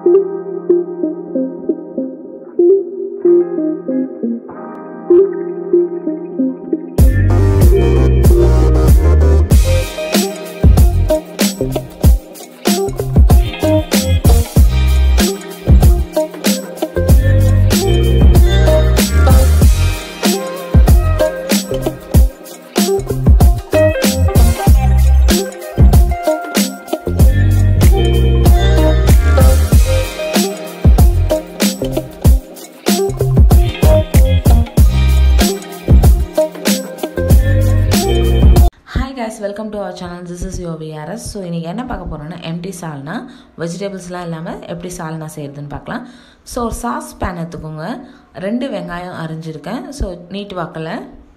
hi guys welcome to our channel this is your VRS so இன்றைக்கி என்ன பார்க்க போகிறோன்னா எம்டி சால்னா வெஜிடபிள்ஸ்லாம் இல்லாமல் எப்படி சால்னா செய்கிறதுன்னு பார்க்கலாம் ஸோ ஒரு சாஸ் பேன் எடுத்துக்கோங்க ரெண்டு வெங்காயம் அரிஞ்சிருக்கேன் ஸோ நீட் வாக்கில்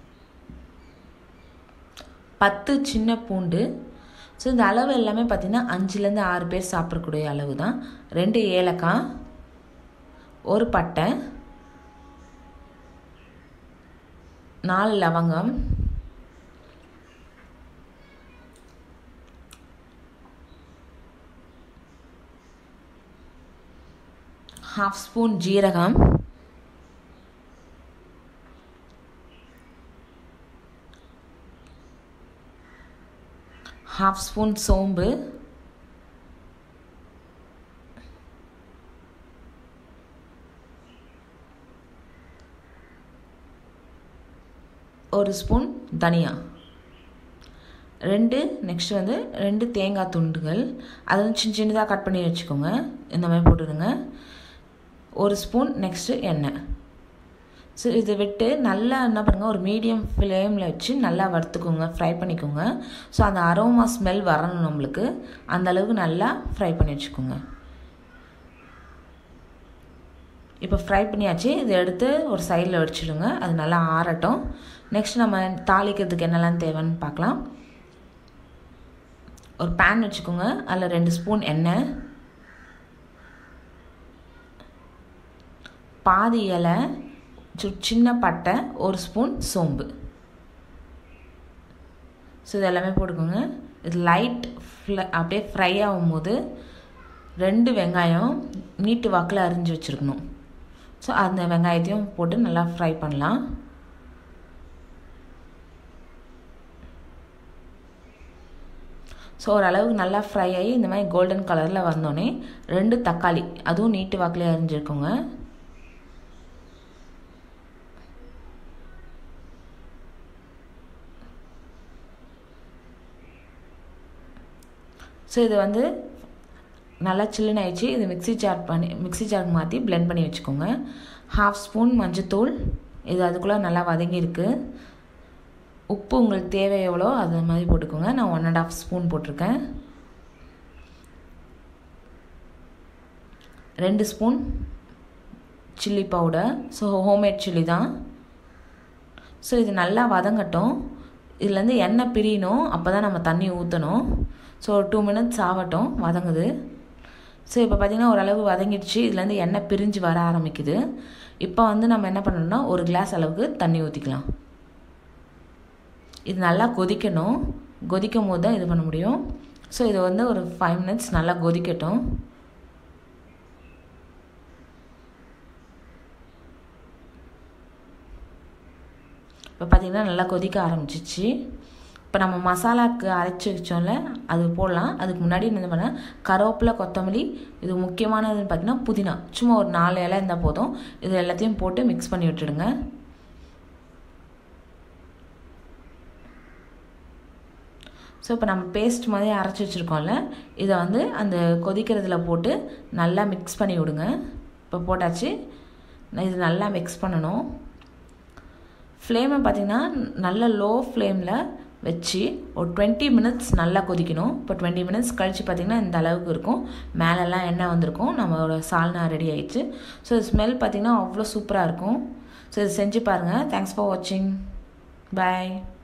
பத்து சின்ன பூண்டு ஸோ இந்த அளவு எல்லாமே பார்த்திங்கன்னா அஞ்சுலேருந்து ஆறு பேர் சாப்பிடக்கூடிய அளவு தான் ரெண்டு ஏலக்காய் ஒரு பட்டை நாலு லவங்கம் ஹாஃப் ஸ்பூன் ஜீரகம் ஹாஃப் ஸ்பூன் சோம்பு ஒரு ஸ்பூன் தனியா ரெண்டு நெக்ஸ்ட் வந்து ரெண்டு தேங்காய் துண்டுகள் அதை வந்து சின்ன சின்னதாக கட் பண்ணி வச்சுக்கோங்க இந்த மாதிரி போட்டுடுங்க ஒரு ஸ்பூன் நெக்ஸ்ட்டு எண்ணெய் ஸோ இதை விட்டு நல்லா என்ன பண்ணுங்கள் ஒரு மீடியம் ஃப்ளேமில் வச்சு நல்லா வறுத்துக்கோங்க ஃப்ரை பண்ணிக்கோங்க ஸோ அந்த அரோமா ஸ்மெல் வரணும் நம்மளுக்கு அந்த அளவுக்கு நல்லா ஃப்ரை பண்ணி வச்சுக்கோங்க இப்போ ஃப்ரை பண்ணியாச்சு இதை எடுத்து ஒரு சைடில் வச்சுடுங்க அது நல்லா ஆறட்டும் நெக்ஸ்ட் நம்ம தாளிக்கிறதுக்கு என்னெல்லாம் தேவைன்னு பார்க்கலாம் ஒரு பேன் வச்சுக்கோங்க அதில் ரெண்டு ஸ்பூன் எண்ணெய் பாதி இலை சின்ன பட்டை ஒரு ஸ்பூன் சோம்பு ஸோ இது எல்லாமே போட்டுக்கோங்க இது லைட் ஃப்ள அப்படியே ஃப்ரை ஆகும்போது ரெண்டு வெங்காயம் நீட்டு வாக்கில் அரிஞ்சு வச்சுருக்கணும் ஸோ அந்த வெங்காயத்தையும் போட்டு நல்லா ஃப்ரை பண்ணலாம் ஸோ ஓரளவுக்கு நல்லா ஃப்ரை ஆகி இந்த மாதிரி கோல்டன் கலரில் வந்தோடனே ரெண்டு தக்காளி அதுவும் நீட்டு வாக்கிலே அரிஞ்சிருக்கோங்க ஸோ இது வந்து நல்லா சில்லுன்னு ஆயிடுச்சு இது மிக்ஸி ஜார் பண்ணி மிக்ஸி ஜாருக்கு மாற்றி பிளெண்ட் பண்ணி வச்சுக்கோங்க ஹாஃப் ஸ்பூன் மஞ்சத்தூள் இது அதுக்குள்ளே நல்லா வதங்கியிருக்கு உப்பு உங்களுக்கு தேவை எவ்வளோ அது மாதிரி போட்டுக்கோங்க நான் ஒன் அண்ட் ஆஃப் ஸ்பூன் போட்டிருக்கேன் ரெண்டு spoon chilli powder so homemade chilli தான் ஸோ இது நல்லா வதங்கட்டும் இதுலேருந்து எண்ணெய் பிரியணும் அப்போ தான் நம்ம தண்ணி ஊற்றணும் ஸோ ஒரு டூ மினிட்ஸ் ஆகட்டும் வதங்குது ஸோ இப்போ பார்த்திங்கன்னா ஓரளவு வதங்கிடுச்சு இதுலேருந்து எண்ணெய் பிரிஞ்சு வர ஆரம்பிக்குது இப்போ வந்து நம்ம என்ன பண்ணணும்னா ஒரு கிளாஸ் அளவுக்கு தண்ணி ஊற்றிக்கலாம் இது நல்லா கொதிக்கணும் கொதிக்கும் போது தான் இது பண்ண முடியும் ஸோ இது வந்து ஒரு ஃபைவ் மினிட்ஸ் நல்லா கொதிக்கட்டும் இப்போ பார்த்திங்கன்னா நல்லா கொதிக்க ஆரம்பிச்சிச்சு இப்போ நம்ம மசாலாவுக்கு அரைச்சி வச்சோம்ல அது போடலாம் அதுக்கு முன்னாடி என்ன பண்ணேன் கருவேப்பிலை கொத்தமல்லி இது முக்கியமானதுன்னு பார்த்தீங்கன்னா புதினா சும்மா ஒரு நாலு இலை இருந்தால் போதும் இது எல்லாத்தையும் போட்டு மிக்ஸ் பண்ணி விட்டுடுங்க ஸோ இப்போ நம்ம பேஸ்ட் மாதிரி அரைச்சி வச்சுருக்கோம்ல இதை வந்து அந்த கொதிக்கிறதுல போட்டு நல்லா மிக்ஸ் பண்ணி விடுங்க இப்போ போட்டாச்சு இது நல்லா மிக்ஸ் பண்ணணும் ஃப்ளேமை பார்த்திங்கன்னா நல்ல லோ ஃப்ளேமில் வச்சு ஒரு டுவெண்ட்டி மினிட்ஸ் நல்லா கொதிக்கணும் இப்போ டுவெண்ட்டி மினிட்ஸ் கழித்து பார்த்திங்கன்னா இந்த அளவுக்கு இருக்கும் மேலெல்லாம் எண்ணெய் வந்திருக்கும் நம்மளோட சால்னா ரெடி ஆயிடுச்சு ஸோ ஸ்மெல் பார்த்திங்கன்னா அவ்வளோ சூப்பராக இருக்கும் ஸோ இது செஞ்சு பாருங்கள் தேங்க்ஸ் ஃபார் வாட்சிங் பாய்